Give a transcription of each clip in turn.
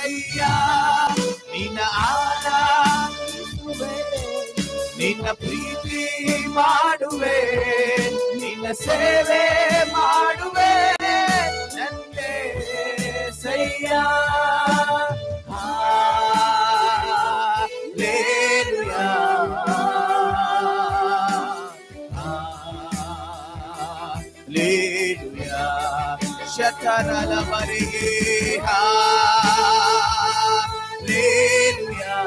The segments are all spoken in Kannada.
ಸಯ್ಯ ನಿನ್ನ ಆರಾಧಿಸುವೆ ನಿನ್ನ ಪ್ರೀತಿ ಮಾಡುವೆ ನಿನ್ನ ಸೇವೆ ಮಾಡುವೆ ನನ್ನೇ ಸಯ್ಯ ಹಾಲೆಲೂಯಾ. ಹಾಲೆಲೂಯಾ. ಶತರಲವರೆಗೆ ಹಾಲೆಲೂಯಾ.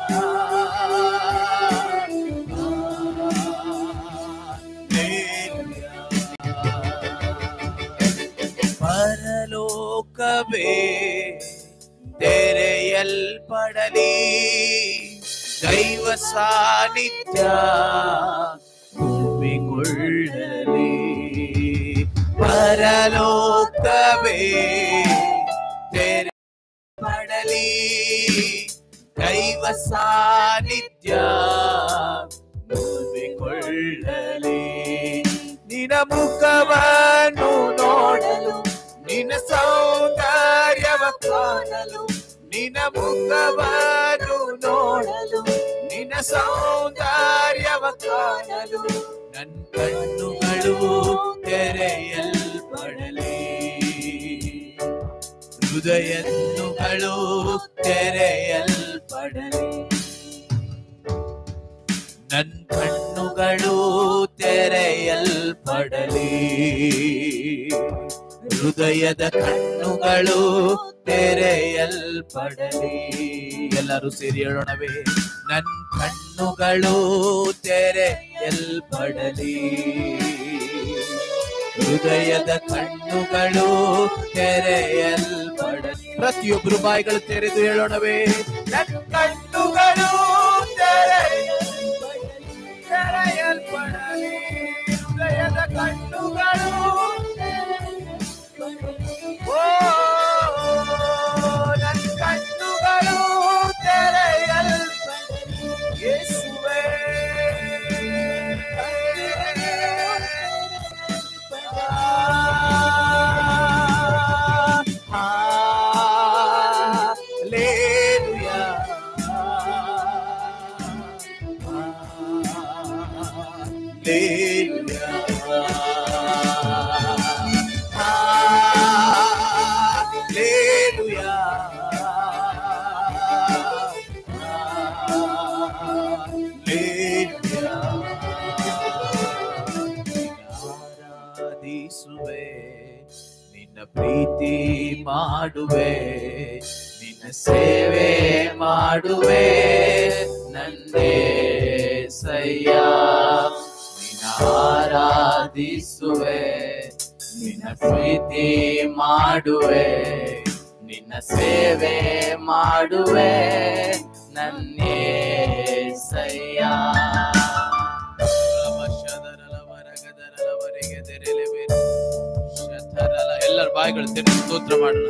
ಪರಲೋಕವೇ ತೆರೆಯಲ್ಪಡಲಿ ದೈವ ಸಾನ್ನಿಧ್ಯ ತುಂಬಿಕೊಳ್ಳಲಿ ಪರಲೋಕವೇ ತೆರೆಯಲ್ಪಡಲಿ ದೈವ ಸಾನ್ನಿಧ್ಯ ತುಂಬಿಕೊಳ್ಳಲಿ ನಿನ ಮುಖವನ್ನು ನೋಡಲು ನಿನ್ನ ಸೌಂದರ್ಯವ ಕಾಣಲು ನಿನ್ನ ಮುಖವನ್ನು ನೋಡಲು ನಿನ್ನ ಸೌಂದರ್ಯವ ಕಾಣಲು ನನ್ನ ಕಣ್ಣುಗಳು ತೆರೆಯಲ್ಪಡಲಿ ಹೃದಯನ್ನುಗಳು ತೆರೆಯಲ್ಪಡಲಿ ನನ್ನ ಕಣ್ಣುಗಳು ತೆರೆಯಲ್ಪಡಲಿ ಹೃದಯದ ಕಣ್ಣುಗಳು ತೆರೆಯಲ್ಪಡಲಿ ಎಲ್ಲರೂ ಸೇರಿ ಹೇಳೋಣವೇ ನನ್ನ ಕಣ್ಣುಗಳು ತೆರೆಯಲ್ಪಡಲಿ ಹೃದಯದ ಕಣ್ಣುಗಳು ತೆರೆಯಲ್ಪಡಲಿ ಪ್ರತಿಯೊಬ್ಬರು ಬಾಯಿಗಳು ತೆರೆದು ಹೇಳೋಣವೇ ನನ್ನ ಕಣ್ಣುಗಳು ತೆರೆಯಲ್ಪಡಲಿ ತೆರೆಯಲ್ಪಡಲಿ ಹೃದಯದ ಕಣ್ಣುಗಳು ಓ ನನ್ನ ಕಣ್ಣುಗಳು ತೆರೆಯಲ್ಪಡಲಿ ಯೇಸುವೇ Hallelujah. ಆರಾಧಿಸುವೆ ನಿನ್ನ ಪ್ರೀತಿ ಮಾಡುವೆ ನಿನ್ನ ಸೇವೆ ಮಾಡುವೆ ನನ್ನೇ ಸಯ್ಯ ನಿನ್ನ ಆರಾಧಿಸುವೆ ನಿನ್ನ ಪ್ರೀತಿ ಮಾಡುವೆ ನಿನ್ನ ಸೇವೆ ಮಾಡುವೆ ನನ್ನೇ ಸಯ್ಯ ಎಲ್ಲರ ಬಾಯಿಗಳು ತೆರೆದು ಸ್ತೋತ್ರ ಮಾಡೋಣ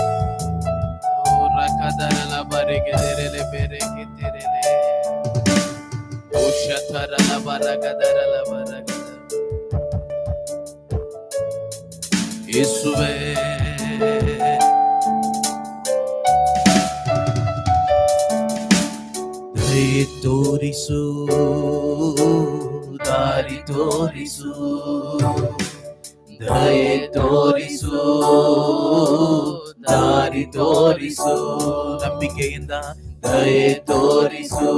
ಓ ರಕದರಲ ಬರೆಗೆ ತೆರೆಲೆ ಬೆರೆಗೆ ತೆರೆಲೆ ಓ ಶತರಲ ಬರಗದರಲ ಬರಗದ ಯೇಸುವೇ ದಯೆ ತೋರಿಸು ದಾರಿ ತೋರಿಸು ದಯೆ ತೋರಿಸು ದಾರಿ ತೋರಿಸು ನಂಬಿಕೆಯಿಂದ ದಯೆ ತೋರಿಸು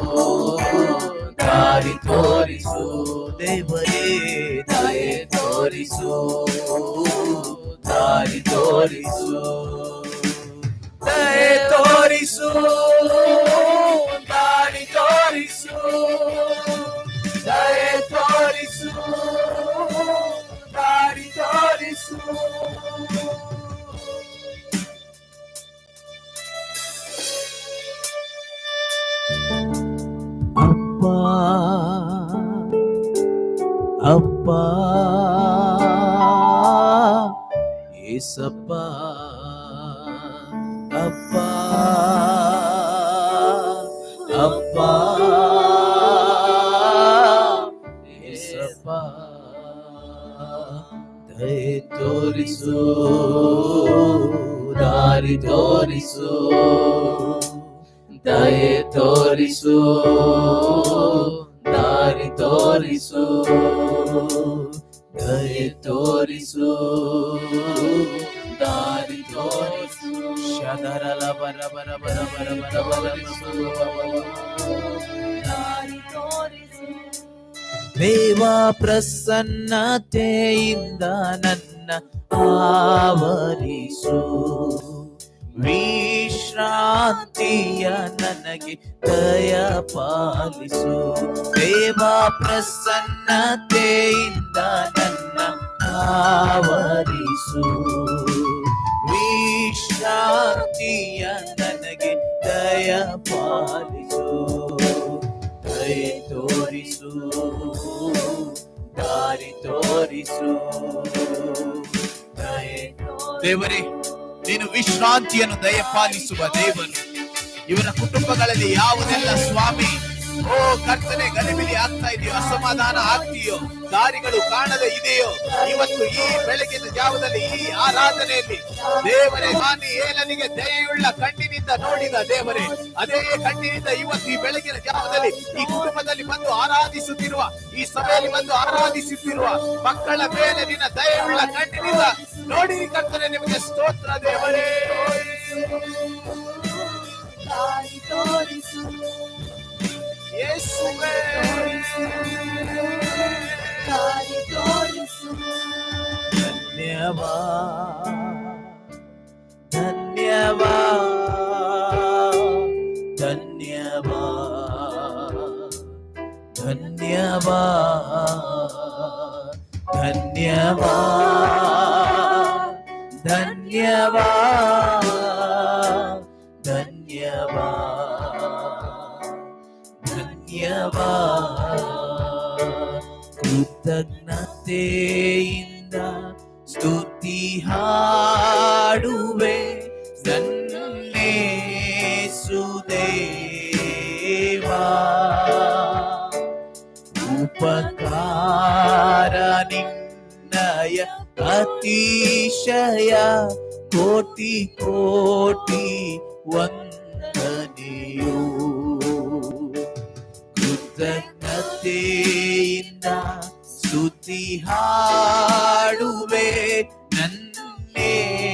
ದಾರಿ ತೋರಿಸು ದೇವರೇ ದಯೆ ತೋರಿಸು ದಾರಿ ತೋರಿಸು ದಯೆ ತೋರಿಸು ದಾರಿ ತೋರಿಸು ದಯೆ ತೋರಿಸು ದಾರಿ ತೋರಿಸು ಅಪ್ಪ ಅಪ್ಪ ಏಸಪ್ಪ ಅಪ್ಪ ಅಪ್ಪ ಏಸಪ್ಪ ದಯೆ ತೋರಿಸು ದಾರಿ ತೋರಿಸು ದಯೆ ತೋರಿಸು ದಾರಿ ತೋರಿಸು ದಯೆ ತೋರಿಸು ದಾರಿ ತೋರಿಸು ಶದರಲ ಬರ ಬರ ಬರ ಬರ ಬರ ಬರ ದಾರಿ ತೋರಿಸು ದೇವ ಪ್ರಸನ್ನತೆಯಿಂದ ನನ್ನ ಆವರಿಸು ವಿಶ್ರಾಂತಿಯ ನನಗೆ ದಯ ಪಾಲಿಸು ದೇವ ಪ್ರಸನ್ನತೆಯಿಂದ ನನ್ನ ಆವರಿಸು ವಿಶ್ರಾಂತಿಯ ನನಗೆ ದಯ ಪಾಲಿಸು ದಯ ತೋರಿಸು ದಾರಿ ತೋರಿಸು ದಯೆ ದೇವರೇ ನೀನು ವಿಶ್ರಾಂತಿಯನ್ನು ದಯಪಾಲಿಸುವ ದೇವರು ಇವರ ಕುಟುಂಬಗಳಲ್ಲಿ ಯಾವುದೆಲ್ಲ ಸ್ವಾಮಿ ಓ ಕರ್ತನೆ ಗಲಿಬಿಲಿ ಆಗ್ತಾ ಇದೆಯೋ ಅಸಮಾಧಾನ ಆಗ್ತೀಯೋ ದಾರಿಗಳು ಕಾಣದೆ ಇದೆಯೋ ಇವತ್ತು ಈ ಬೆಳಗಿನ ಜಾವದಲ್ಲಿ ಈ ಆರಾಧನೆಯಲ್ಲಿ ದೇವರೇ ಮಾನಿ ಏಲನಿಗೆ ದಯೆಯುಳ್ಳ ಕಣ್ಣಿನಿಂದ ನೋಡಿದ ದೇವರೇ ಅದೇ ಕಣ್ಣಿನಿಂದ ಇವತ್ತು ಈ ಬೆಳಗಿನ ಜಾವದಲ್ಲಿ ಈ ಕುಟುಂಬದಲ್ಲಿ ಬಂದು ಆರಾಧಿಸುತ್ತಿರುವ ಈ ಸಭೆಯಲ್ಲಿ ಬಂದು ಆರಾಧಿಸುತ್ತಿರುವ ಮಕ್ಕಳ ಮೇಲೆ ನಿನ್ನ ದಯೆಯುಳ್ಳ ಕಣ್ಣಿನಿಂದ ನೋಡಿರಿ ಕರ್ತನೆ ನಿಮಗೆ ಸ್ತೋತ್ರ ದೇವರೇ ದಾರಿ ತೋರಿಸು ಯೇಸುವೇ ದಾರಿ ತೋರಿಸು ಧನ್ಯವಾದ ಧನ್ಯವಾದ ಧನ್ಯವಾದ ಧನ್ಯವಾದ ಧನ್ಯವಾದ ಧನ್ಯವಾದ ಧನ್ಯವಾದ ಧನ್ಯವಾದ ಕೃತಜ್ಞತೆಯಿಂದ ಸ್ತುತಿ ಹಾಡುವೆ ನನ್ನೇ ಸುದೇವಾ ಉಪಕಾರ ನಿನ್ನಯ ಅತಿಶಯ ಕೋಟಿ ಕೋಟಿ ವಂದನೆಯು ಕೃತಜ್ಞತೆಯಿಂದ ಸ್ತುತಿ ಹಾಡುವೆ ನನ್ನೇ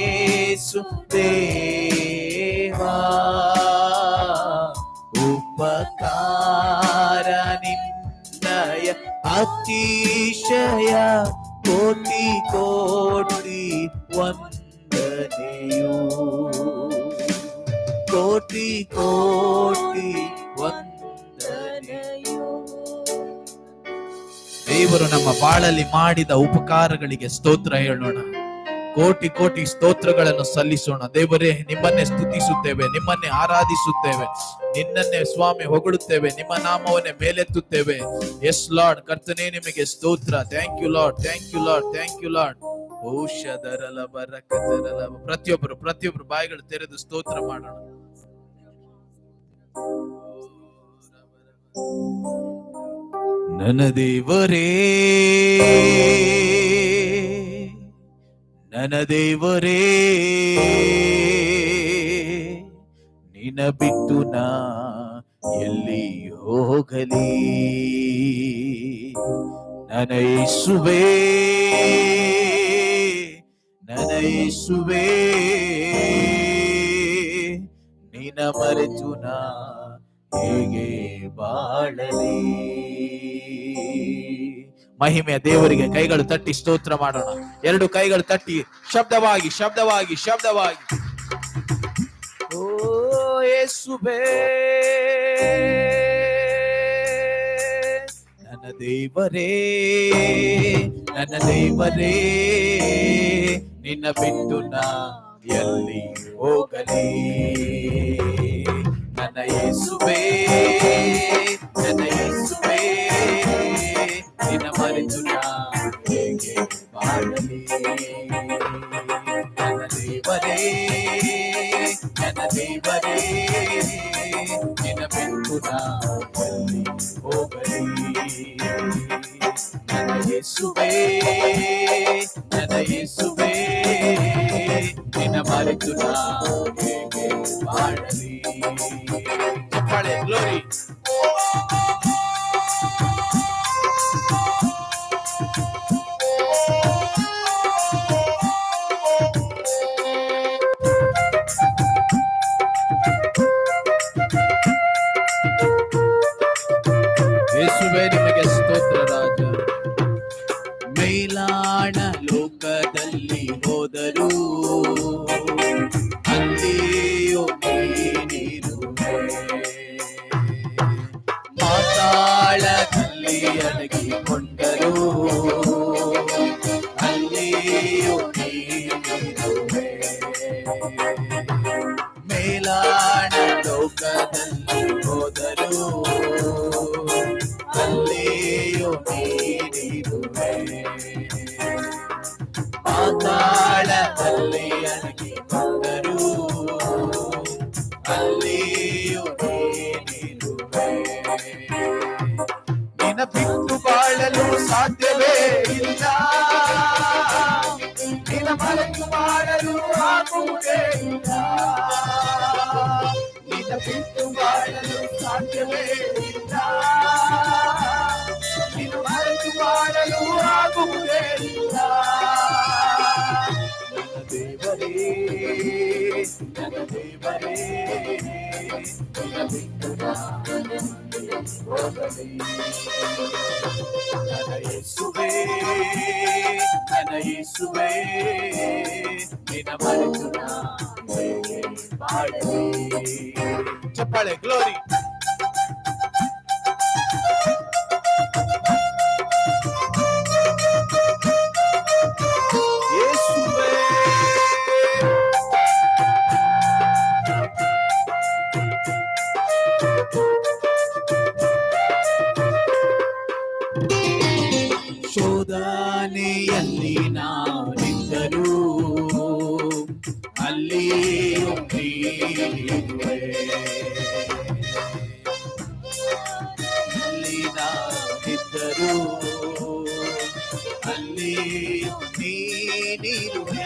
ಸುದೇವಾ ಉಪಕಾರ ನಿನ್ನಯ ಅತಿಶಯ ಕೋಟಿ ಕೋಟಿ ವಂದನೆಯು ಕೋಟಿ ಕೋಟಿ ವಂದನೆಯು ದೇವರು ನಮ್ಮ ಬಾಳಲ್ಲಿ ಮಾಡಿದ ಉಪಕಾರಗಳಿಗೆ ಸ್ತೋತ್ರ ಹೇಳೋಣ ಕೋಟಿ ಕೋಟಿ ಸ್ತೋತ್ರಗಳನ್ನು ಸಲ್ಲಿಸೋಣ ದೇವರೇ ನಿಮ್ಮನ್ನೇ ಸ್ತುತಿಸುತ್ತೇವೆ ನಿಮ್ಮನ್ನೇ ಆರಾಧಿಸುತ್ತೇವೆ ನಿನ್ನನ್ನೇ ಸ್ವಾಮಿ ಹೊಗಳುತ್ತೇವೆ ನಿಮ್ಮ ನಾಮವನ್ನೇ ಮೇಲೆತ್ತುತ್ತೇವೆ ಎಸ್ ಲಾರ್ಡ್ ಕರ್ತನೇ ನಿಮಗೆ ಸ್ತೋತ್ರ thank you Lord thank you Lord thank you Lord ಔಷಧರಲ ಬರಕತರಲ ಪ್ರತಿಯೊಬ್ಬರು ಪ್ರತಿಯೊಬ್ಬರು ಬಾಯಿಗಳು ತೆರೆದು ಸ್ತೋತ್ರ ಮಾಡೋಣ ನನ್ನ ದೇವರೇ ನನ್ನ ದೇವರೇ ನಿನ್ನ ಬಿಟ್ಟು ನಾ ಎಲ್ಲಿ ಹೋಗಲಿ ನನ್ನ ಯೇಸುವೇ ನನ್ನ ಯೇಸುವೇ ನಿನ್ನ ಮರೆತು ನಾ ಹೇಗೆ ಬಾಳಲಿ ಮಹಿಮೆಯ ದೇವರಿಗೆ ಕೈಗಳು ತಟ್ಟಿ ಸ್ತೋತ್ರ ಮಾಡೋಣ ಎರಡು ಕೈಗಳು ತಟ್ಟಿ ಶಬ್ದವಾಗಿ ಶಬ್ದವಾಗಿ ಶಬ್ದವಾಗಿ ಓ ಯೇಸುವೇ ನನ್ನ ದೇವರೇ ನನ್ನ ದೇವರೇ ನಿನ್ನ ಬಿಟ್ಟು ನಾ ಎಲ್ಲಿ ಹೋಗಲಿ ನನ್ನ ಯೇಸುವೇ ನನ್ನ ಯೇಸುವೇ ನಿನ್ನ ಮರೆತು ನಾ ಹೇಗೆ ಬಾಳಲಿ ನನ್ನ ದೇವರೇ ನನ್ನ ದೇವರೇ ನಿನ್ನ ಬಿಟ್ಟು ನಾ ಎಲ್ಲಿ ಹೋಗಲಿ ನನ್ನ ಯೇಸುವೇ ನನ್ನ ಯೇಸುವೇ ನಿನ್ನ ಮರೆತು ನಾ ಹೇಗೆ ಮಾಡಲಿ ಚಪ್ಪಾಳೆ ಗ್ಲೋರಿ ಯೇಸುವೆ ನಿಮಗೆ ಸ್ತೋತ್ರ ರಾಜ ಮೇಲಾಣ ಲೋಕದಲ್ಲಿ ಹೋದರು ಅಲ್ಲಿಯೂ ನೀನಿರುವೆ ಮಾತಾಳದಲ್ಲಿ ಅಡಗಿಕೊಂಡರು ಅಲ್ಲಿಯೂ ನೀನಿರುವೆ ಮೇಲಾಣ ಲೋಕದಲ್ಲಿ ಹೋದರು ಅಲ್ಲಿಯೂ ನೀನಿರುವೆ ಪಾತಾಳದಲ್ಲಿ ಅಡಗಿಕೊಂಡರು ಅಲ್ಲಿಯೂ ನೀನಿರುವೆ ನಿನ್ನ ಬಿಟ್ಟು ಬಾಳಲು ಸಾಧ್ಯವೇ ಇಲ್ಲ ನಿನ್ನ ಮರೆತು ಮಾಡಲು ಆಗುವುದೇ ಇಲ್ಲ ನಿನ್ನ ಬಿಟ್ಟು ಬಾಳಲು ಸಾಧ್ಯವೇ ಇಲ್ಲ ನಿನ್ನ ಮರೆತು ಮಾಡಲು ಆಗುವುದೇ ಇಲ್ಲ ನನ್ನ ದೇವರೇ ನನ್ನ ದೇವರೇ ನಿನ್ನ ಬಿಟ್ಟು ನಾನು ಹೋಗಲಿ ನನ್ನ ಯೇಸುವೇ ನನ್ನ ಯೇಸುವೇ ನಿನ್ನ ಮರೆತು ನಾ ಹೇಗೆ ಬಾಳಲಿ ಚಪ್ಪಾಳೆ ಗ್ಲೋರಿ ಯೇಸುವೇ ಶೋಧನೆಯಲ್ಲಿ ನಾನಿದ್ದರು ಅಲ್ಲಿಯೂ ನೀನಿರುವೆ ಅಲ್ಲಿ ನಾನಿದ್ದರು ಅಲ್ಲಿಯೂ ನೀನಿರುವೆ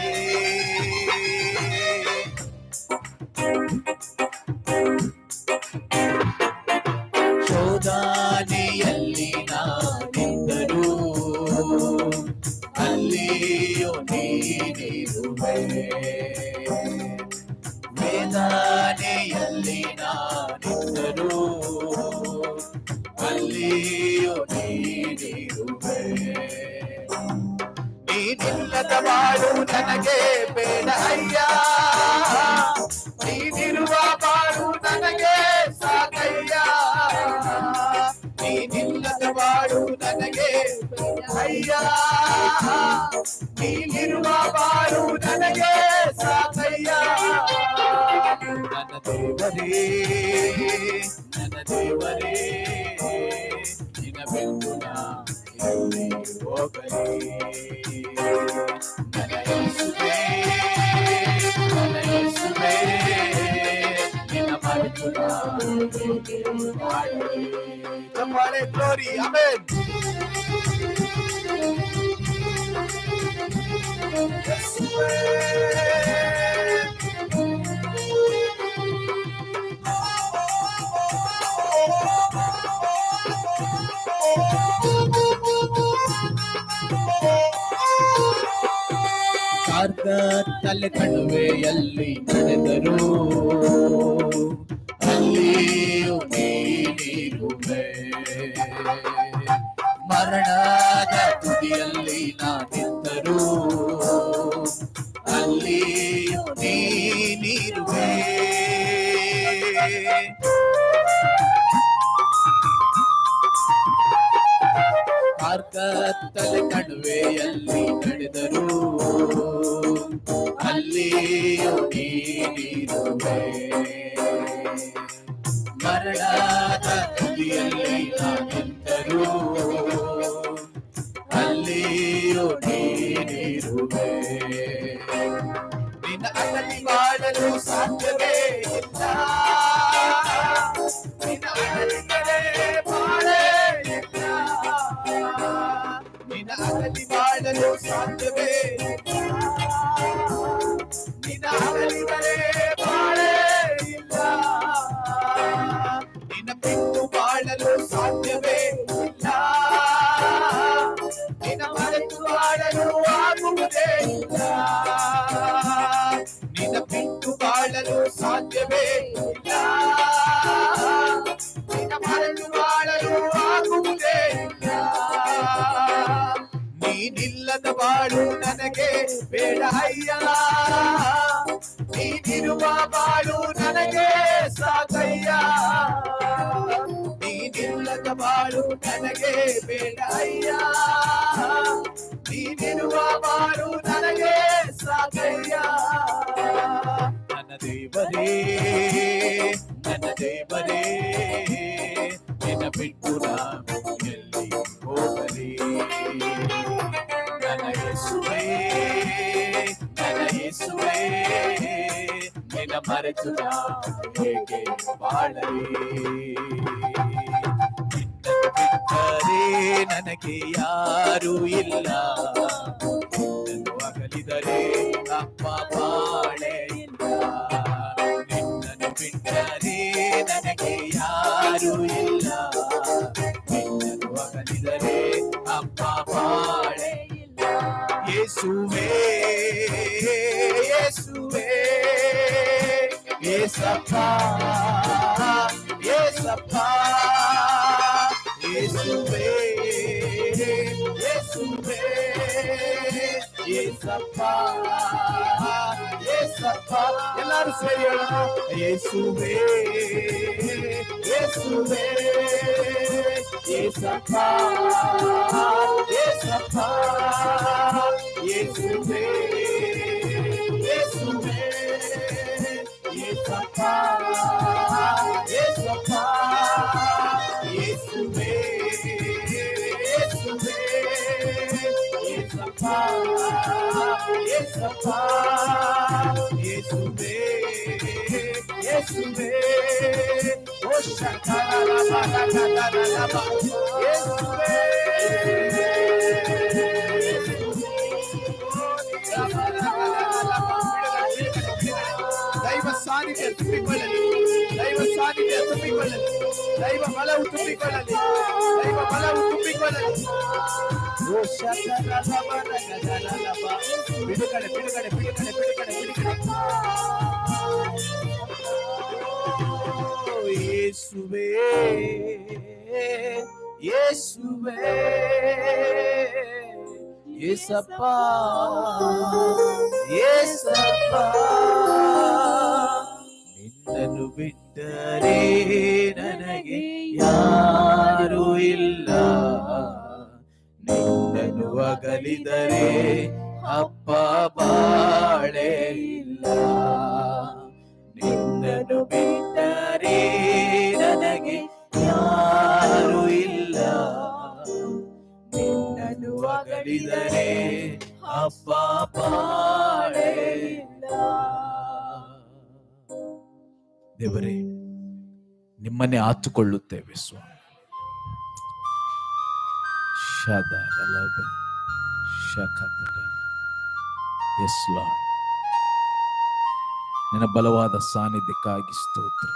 ಶೋಧನೆಯಲ್ಲಿ ನಾನಿದ್ದರು ಅಲ್ಲಿಯೂ ನೀನಿರುವೆ ವೇದನೆಯಲ್ಲಿ ನಾನಿದ್ದರು ಅಲ್ಲಿಯೂ ನೀನಿರುವೆ ನೀನಿಲ್ಲದ ಬಾಳು ನನಗೆ ಬೇಡ ಅಯ್ಯ ನೀನಿರುವ ಬಾಳು ನನಗೆ ಸಾಕಯ್ಯ ನೀನಿಲ್ಲದ ಬಾಳು ನನಗೆ ಬೇಡ ಅಯ್ಯ ನೀನಿರುವ ಬಾಳು ನನಗೆ ಸಾಕಯ್ಯ ನನ್ನ ದೇವರೇ ನನ್ನ ದೇವರೇ ನಿನ್ನ ಬೆಂದು ನಾ ಎಲ್ಲಿ ಹೋಗಲಿ ನನ್ನ ಯೇಸುವೇ ನನ್ನ ಯೇಸುವೇ ನಿನ್ನ ಮರೆತು ನಾ ಹೇಗೆ ಮಾಡಲಿ ಚಪ್ಪಾಳೆ ಗ್ಲೋರಿ ಆಮೆನ್ ತಲೆ ಕಣುವೆಯಲ್ಲಿ ನಡೆದರು ಅಲ್ಲಿಯೂ ನೀನಿರುವೆ ಮರಣದ ತುದಿಯಲ್ಲಿ ನಾನಿದ್ದರು ಅಲ್ಲಿಯೂ ನೀನಿರುವೆ ಮಾರ್ಗತ್ತಲೆ ಕಣುವೆಯಲ್ಲಿ ನಡೆದರು ಅಲ್ಲಿಯೂ ನೀನಿರುವೆ ಮರಣದ ತುದಿಯಲ್ಲಿ ನಾನಿದ್ದರು ಅಲ್ಲಿಯೂ ನೀನಿರುವೆ ನಿನ್ನ ಅಗಲಿ ಮಾಡಲು ಸಾಧ್ಯವೇ ಇಲ್ಲ ನಿನ್ನ ಅಗಲಿಗಳೇ ಬಾಳೇ ಇಲ್ಲ ನಿನ್ನ ಅಗಲಿ ಮಾಡಲು ಸಾಧ್ಯವೇ ಇಲ್ಲ. ನಿನ್ನ ಅಗಲಿ ನಿನ್ನ ಬಿಟ್ಟು ಬಾಳಲು ಸಾಧ್ಯವೇ ಇಲ್ಲ ನಿನ್ನ ಮರಳು ಬಾಳಲು ಆಗುವುದೇ ಇಲ್ಲ ನೀನಿಲ್ಲದ ಬಾಳು ನನಗೆ ಬೇಡ ಅಯ್ಯ ನೀನಿರುವ ಬಾಳು ನನಗೆ ಸಾಕಯ್ಯ ನೀನಿಲ್ಲದ ಬಾಳು ನನಗೆ ಬೇಡ ಅಯ್ಯ ನೀನಿರುವ ಬಾಳು ನನಗೆ ಸಾಕಯ್ಯ ನನ್ನ ದೇವರೇ ನನ್ನ ದೇವರೇ ನಿನ್ನ ಬಿಟ್ಟು ನಾನು ಎಲ್ಲಿ ಹೋಗಲಿ ನನ್ನ ಯೇಸುವೇ ನನ್ನ ಯೇಸುವೇ ನಿನ್ನ ಮರೆತು ನಾನು ಹೇಗೆ ಬಾಳಲಿ ನಿನ್ನನ್ನು ಬಿಟ್ಟರೆ ನನಗೆ ಯಾರು ಇಲ್ಲ ನಿನ್ನನ್ನು ಅಗಲಿದರೆ ಅಪ್ಪ ಬಾಳೆ ಇಲ್ಲ ನಿನ್ನನ್ನು ಬಿಟ್ಟರೆ ನನಗೆ ಯಾರು ಇಲ್ಲ ನಿನ್ನನ್ನು ಅಗಲಿದರೆ ಅಪ್ಪ ಬಾಳೆ ಯೇಸುವೇ ಯೇಸುವೇ ಯೇಸಪ್ಪ ಯೇಸಪ್ಪ ಯೇಸುವೇ ಯೇಸುವೇ ಯೇಸಪ್ಪ ಯೇಸಪ್ಪ ಎಲ್ಲರೂ ಸೇರಿ ಹೇಳೋಣ ಯೇಸುವೇ ಯೇಸುವೇ ಯೇಸಪ್ಪ ಯೇಸಪ್ಪ ಯೇಸುವೇ ಯೇಸುವೇ ಯೇಸಪ್ಪ ಯೇಸಪ್ಪ ಯೇಸುವೇ ಯೇಸುವೇ ಯೇಸಪ್ಪ ಯೇಸಪ್ಪ ಯೇಸುವೇ ಯೇಸುವೇ ಓ ಶಕಲ ಯೇಸುವೇ ದೈವ ಸಾನ್ನಿಧ್ಯ ತುಂಬಿಕೊಳ್ಳಲಿ ದೈವ ಸಾನ್ನಿಧ್ಯ ತುಂಬಿಕೊಳ್ಳಲಿ ದೈವ ಬಲವು ತುಂಬಿಕೊಳ್ಳಲಿ ದೈವ ಬಲವು ತುಂಬಿಕೊಳ್ಳಲಿ ಓ ಶಕಲಬರಗದಲಬ. ಬಿಡುಗಡೆ ಬಿಡುಗಡೆ ಬಿಡುಗಡೆ ಬಿಡುಗಡೆ ಬಿಡುಗಡೆ ಓ ಯೇಸುವೇ ಯೇಸುವೇ ಯೇಸಪ್ಪ ಯೇಸಪ್ಪ ನಿನ್ನನ್ನು ಬಿಟ್ಟರೆ ನನಗೆ ಯಾರು ಇಲ್ಲ ನಿನ್ನನ್ನು ಅಗಲಿದರೆ ಅಪ್ಪ ಬಾಳೆ ಇಲ್ಲ ನಿನ್ನನ್ನು ಬಿಟ್ಟರೆ ನನಗೆ ಯಾರು ಇಲ್ಲ ನಿನ್ನನ್ನು ಅಗಲಿದರೆ ಅಪ್ಪ ಬಾಳೆ ಇಲ್ಲ ದೇವರೇ ನಿಮ್ಮನ್ನೇ ಆತುಕೊಳ್ಳುತ್ತೇವೆ ಸ್ವಾಮಿ ಶದರಲಬ ಶಕದರಲ ಎಸ್ ಲಾರ್ಡ್ ನಿನ್ನ ಬಲವಾದ ಸಾನ್ನಿಧ್ಯಕ್ಕಾಗಿ ಸ್ತೋತ್ರ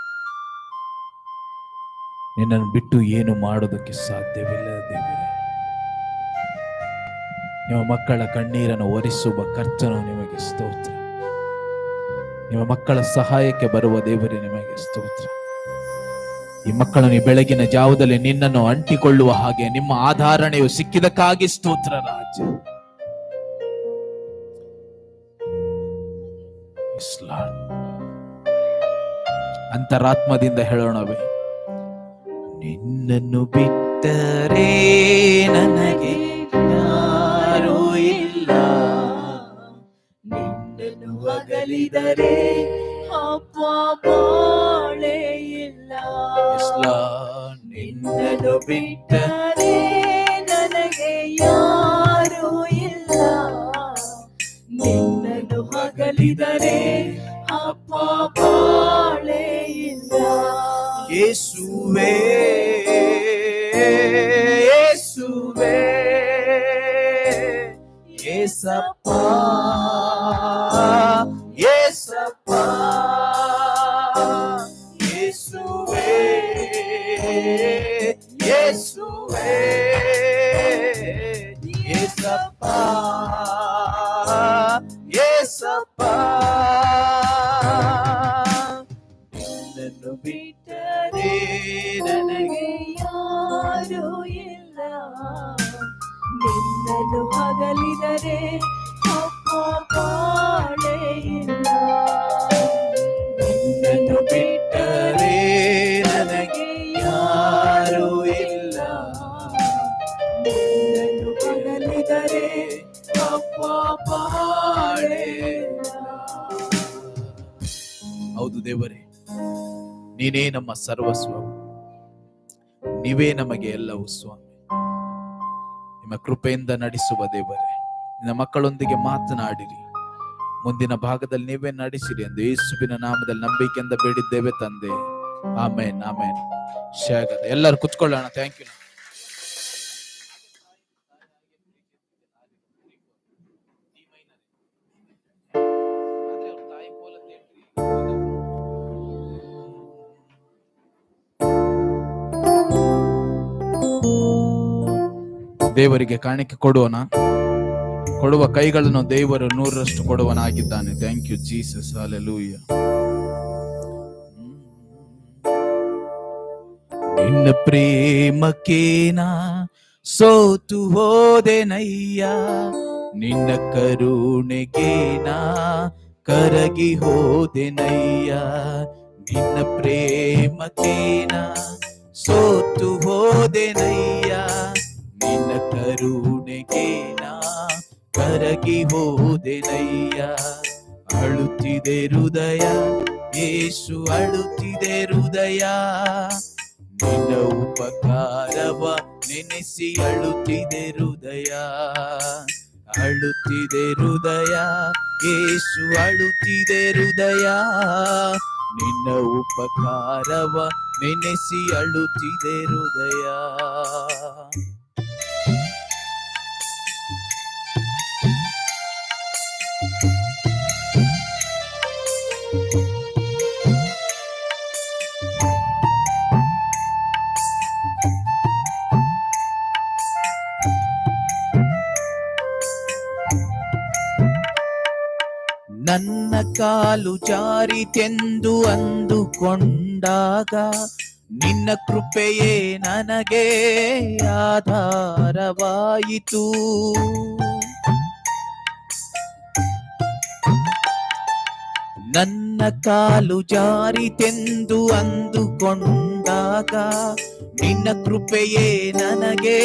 ನಿನ್ನನ್ನು ಬಿಟ್ಟು ಏನು ಮಾಡೋದಕ್ಕೆ ಸಾಧ್ಯವಿಲ್ಲ ದೇವರೇ ನಿಮ್ಮ ಮಕ್ಕಳ ಕಣ್ಣೀರನ್ನು ಒರೆಸುವ ಕರ್ತನು ನಿಮಗೆ ಸ್ತೋತ್ರ ನಿಮ್ಮ ಮಕ್ಕಳ ಸಹಾಯಕ್ಕೆ ಬರುವ ದೇವರೇ ನಿಮಗೆ ಸ್ತೋತ್ರ ಈ ಮಕ್ಕಳನ್ನು ಈ ಬೆಳಗಿನ ಜಾವದಲ್ಲಿ ನಿನ್ನನ್ನು ಅಂಟಿಕೊಳ್ಳುವ ಹಾಗೆ ನಿಮ್ಮ ಆಧಾರಣೆಯು ಸಿಕ್ಕಿದಕ್ಕಾಗಿ ಸ್ತೋತ್ರ ರಾಜ Yes, Lord. ಅಂತರಾತ್ಮದಿಂದ ಹೇಳೋಣವೇ ನಿನ್ನನ್ನು ಬಿಟ್ಟರೆ ನನಗೆ ಯಾರೂ ಇಲ್ಲ ನಿನ್ನನ್ನು ಅಗಲಿದರೆ ಅಪ್ಪ ಬಾಳೆ ಇಲ್ಲ Yes, Lord. ನಿನ್ನನ್ನು ಬಿಟ್ಟ ಬಿಟ್ಟರೆ ನನಗೆ ಯಾರು ಇಲ್ಲ ನಿನ್ನನ್ನು ಹಗಲಿದರೆ ಅಪ್ಪ ಬಾಳೆ ಇಲ್ಲ ಯೇಸುವೇ ಯೇಸುವೇ ಯೇಸಪ್ಪ ಯೇಸಪ್ಪ ಯೇಸುವೇ ಯೇಸುವೇ ಯೇಸಪ್ಪ ಏಸಪ್ಪ ನಿನ್ನನ್ನು ಬಿಟ್ಟರೆ ನನಗೆ ಯಾರು ಇಲ್ಲ ನಿನ್ನನ್ನು ಹಗಲಿದರೆ ಅಪ್ಪ ಬಾಳೆ ಇಲ್ಲ ನಿನ್ನನ್ನು ಬಿಟ್ಟರೆ ನನಗೆ ಯಾರು ಇಲ್ಲ ನಿನ್ನನ್ನು ಹಗಲಿದರೆ ಅಪ್ಪ ಬಾಳೆ ಇಲ್ಲ. ಹೌದು ದೇವರೇ ನೀನೇ ನಮ್ಮ ಸರ್ವಸ್ವ ನೀವೇ ನಮಗೆ ಎಲ್ಲವೂ ಸ್ವಾಮಿ ನಿಮ್ಮ ಕೃಪೆಯಿಂದ ನಡೆಸುವ ದೇವರೇ ನಿನ್ನ ಮಕ್ಕಳೊಂದಿಗೆ ಮಾತನಾಡಿರಿ ಮುಂದಿನ ಭಾಗದಲ್ಲಿ ನೀವೇ ನಡೆಸಿರಿ ಎಂದು ಯೇಸುವಿನ ನಾಮದಲ್ಲಿ ನಂಬಿಕೆಯಿಂದ ಬೇಡಿದ್ದೇವೆ ತಂದೆ ಆಮೇನ್ ಆಮೇನ್ ಶಾಗದ ಎಲ್ಲರೂ ಕುತ್ಕೊಳ್ಳೋಣ ಥ್ಯಾಂಕ್ ಯು ದೇವರಿಗೆ ಕಾಣಿಕೆ ಕೊಡುವನ ಕೊಡುವ ಕೈಗಳನ್ನು ದೇವರು ನೂರರಷ್ಟು ಕೊಡುವನಾಗಿದ್ದಾನೆ ಥ್ಯಾಂಕ್ ಯು ಜೀಸಸ್ ಅಲೆಲೂಯ ನಿನ್ನ ಪ್ರೇಮಕ್ಕೇನ ಸೋತು ಹೋದೆನಯ್ಯ ನಿನ್ನ ಕರುಣೆಗೇನ ಕರಗಿ ಹೋದೆನಯ್ಯ ನಿನ್ನ ಪ್ರೇಮಕ್ಕೇನ ಸೋತು ಹೋದೆನಯ್ಯ ನಿನ್ನ ಕರುಣೆಗೇನ ಕರಗಿ ಹೋದೆನಯ್ಯ ಅಳುತ್ತಿದೆ ಹೃದಯ ಯೇಸು ಅಳುತ್ತಿದೆ ಹೃದಯ ನಿನ್ನ ಉಪಕಾರವ ನೆನೆಸಿ ಅಳುತ್ತಿದೆ ಹೃದಯ ಅಳುತ್ತಿದೆ ಹೃದಯ ಯೇಸು ಅಳುತ್ತಿದೆ ಹೃದಯ ನಿನ್ನ ಉಪಕಾರವ ನೆನೆಸಿ ಅಳುತ್ತಿದೆ ಹೃದಯ ನನ್ನ ಕಾಲು ಜಾರಿತೆಂದು ಅಂದುಕೊಂಡಾಗ ನಿನ್ನ ಕೃಪೆಯೇ ನನಗೆ ಆಧಾರವಾಯಿತು ನನ್ನ ಕಾಲು ಜಾರಿತೆಂದು ಅಂದುಕೊಂಡಾಗ ನಿನ್ನ ಕೃಪೆಯೇ ನನಗೆ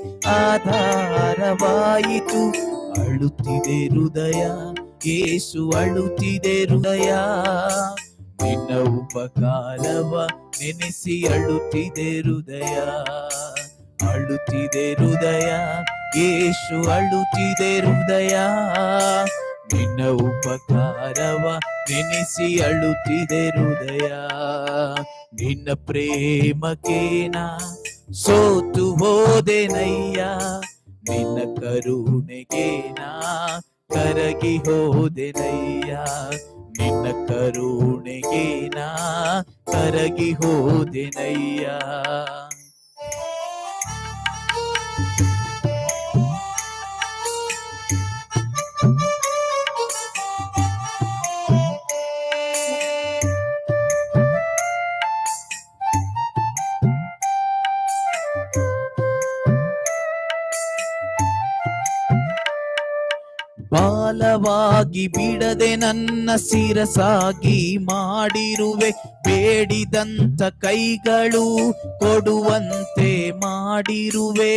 ಆಧಾರವಾಯಿತು ಅಳುತ್ತಿದೆ ಹೃದಯ ಏಸು ಅಳುತ್ತಿದೆ ಹೃದಯ ನಿನ್ನ ಉಪಕಾರವ ನೆನೆಸಿ ಅಳುತ್ತಿದೆ ಹೃದಯ ಅಳುತ್ತಿದೆ ಹೃದಯ ಏಸು ಅಳುತ್ತಿದೆ ಹೃದಯ ನಿನ್ನ ಉಪಕಾರವ ನೆನೆಸಿ ಅಳುತ್ತಿದೆ ಹೃದಯ ನಿನ್ನ ಪ್ರೇಮಕೇನ ಸೋತು ಹೋದೆನಯ್ಯ ನಿನ್ನ ಕರುಣೆಗೇನ ಕರಗಿ ಹೋದೆನಯ್ಯ ನಿನ್ನ ಕರುಣೆಗೇನ ಕರಗಿ ಹೋದೆನಯ್ಯ ಬಾಲವಾಗಿ ಬಿಡದೆ ನನ್ನ ಶಿರಸಾಗಿ ಮಾಡಿರುವೆ ಬೇಡಿದಂತ ಕೈಗಳು ಕೊಡುವಂತೆ ಮಾಡಿರುವೆ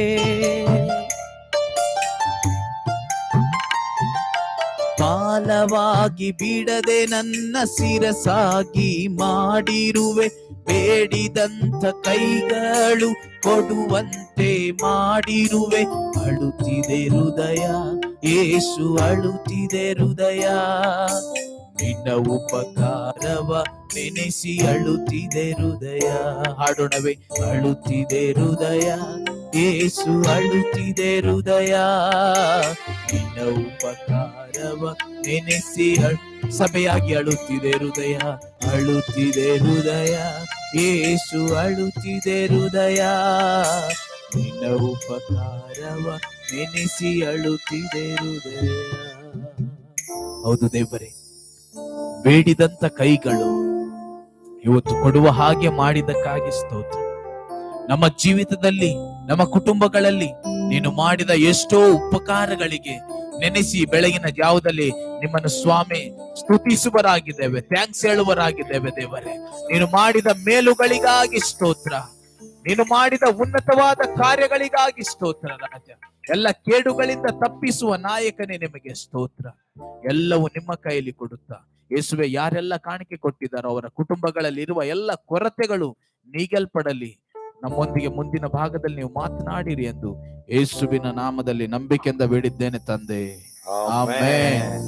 ಬಾಲವಾಗಿ ಬಿಡದೆ ನನ್ನ ಶಿರಸಾಗಿ ಮಾಡಿರುವೆ ಬೇಡಿದಂತ ಕೈಗಳು ಕೊಡುವಂತೆ ಮಾಡಿರುವೆ ಅಳುತ್ತಿದೆ ಹೃದಯ ಏಸು ಅಳುತ್ತಿದೆ ಹೃದಯ ನಿನ್ನ ಉಪಕಾರವ ನೆನೆಸಿ ಅಳುತ್ತಿದೆ ಹೃದಯ ಹಾಡೋಣವೇ ಅಳುತ್ತಿದೆ ಹೃದಯ ಏಸು ಅಳುತ್ತಿದೆ ಹೃದಯ ನಿನ್ನ ಉಪಕಾರವ ನೆನೆಸಿ ಅಳ್- ಸಭೆಯಾಗಿ ಅಳುತ್ತಿದೆ ಹೃದಯ ಅಳುತ್ತಿದೆ ಹೃದಯ ಏಸು ಅಳುತ್ತಿದೆ ಹೃದಯ ನಿನ್ನ ಉಪಕಾರವ ನೆನೆಸಿ ಅಳುತ್ತಿದೆ ಹೃದಯ ಹೌದು ದೇವರೇ ಬೇಡಿದಂತ ಕೈಗಳು ಇವತ್ತು ಕೊಡುವ ಹಾಗೆ ಮಾಡಿದಕ್ಕಾಗಿ ಸ್ತೋತ್ರ ನಮ್ಮ ಜೀವಿತದಲ್ಲಿ ನಮ್ಮ ಕುಟುಂಬಗಳಲ್ಲಿ ನೀನು ಮಾಡಿದ ಎಷ್ಟೋ ಉಪಕಾರಗಳಿಗೆ ನೆನೆಸಿ ಬೆಳಗಿನ ಜಾವದಲ್ಲಿ ನಿಮ್ಮನ್ನು ಸ್ವಾಮಿ ಸ್ತುತಿಸುವರಾಗಿದ್ದೇವೆ ಥ್ಯಾಂಕ್ಸ್ ಹೇಳುವರಾಗಿದ್ದೇವೆ ದೇವರೇ ನೀನು ಮಾಡಿದ ಮೇಲುಗಳಿಗಾಗಿ ಸ್ತೋತ್ರ ನೀನು ಮಾಡಿದ ಉನ್ನತವಾದ ಕಾರ್ಯಗಳಿಗಾಗಿ ಸ್ತೋತ್ರ ರಾಜ ಎಲ್ಲ ಕೇಡುಗಳಿಂದ ತಪ್ಪಿಸುವ ನಾಯಕನೇ ನಿಮಗೆ ಸ್ತೋತ್ರ ಎಲ್ಲವೂ ನಿಮ್ಮ ಕೈಯಲ್ಲಿ ಕೊಡುತ್ತಾ ಯೇಸುವೆ ಯಾರೆಲ್ಲ ಕಾಣಿಕೆ ಕೊಟ್ಟಿದ್ದಾರೋ ಅವರ ಕುಟುಂಬಗಳಲ್ಲಿ ಇರುವ ಎಲ್ಲ ಕೊರತೆಗಳು ನೀಗಲ್ಪಡಲಿ ನಮ್ಮೊಂದಿಗೆ ಮುಂದಿನ ಭಾಗದಲ್ಲಿ ನೀವು ಮಾತನಾಡಿರಿ ಎಂದು ಯೇಸುವಿನ ನಾಮದಲ್ಲಿ ನಂಬಿಕೆಯಿಂದ ಬೇಡಿದ್ದೇನೆ ತಂದೆ ಆಮೆನ್.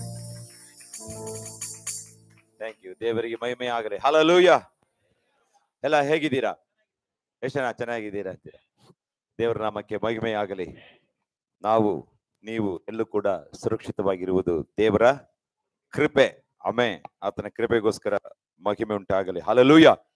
ಥ್ಯಾಂಕ್ ಯು ದೇವರಿಗೆ ಮಹಿಮೆ ಆಗಲಿ ಹಲಲೂಯ ಎಲ್ಲ ಹೇಗಿದ್ದೀರಾ ಎಷ್ಟು ಜನ ಚೆನ್ನಾಗಿದ್ದೀರಾ ಅಂತೀರಾ ದೇವರ ನಾಮಕ್ಕೆ ಮಹಿಮೆ ಆಗಲಿ ನಾವು ನೀವು ಎಲ್ಲೂ ಕೂಡ ಸುರಕ್ಷಿತವಾಗಿರುವುದು ದೇವರ ಕೃಪೆ ಅಮೆ ಆತನ ಕೃಪೆಗೋಸ್ಕರ ಮಹಿಮೆ ಉಂಟಾಗಲಿ ಹಲಲೂಯ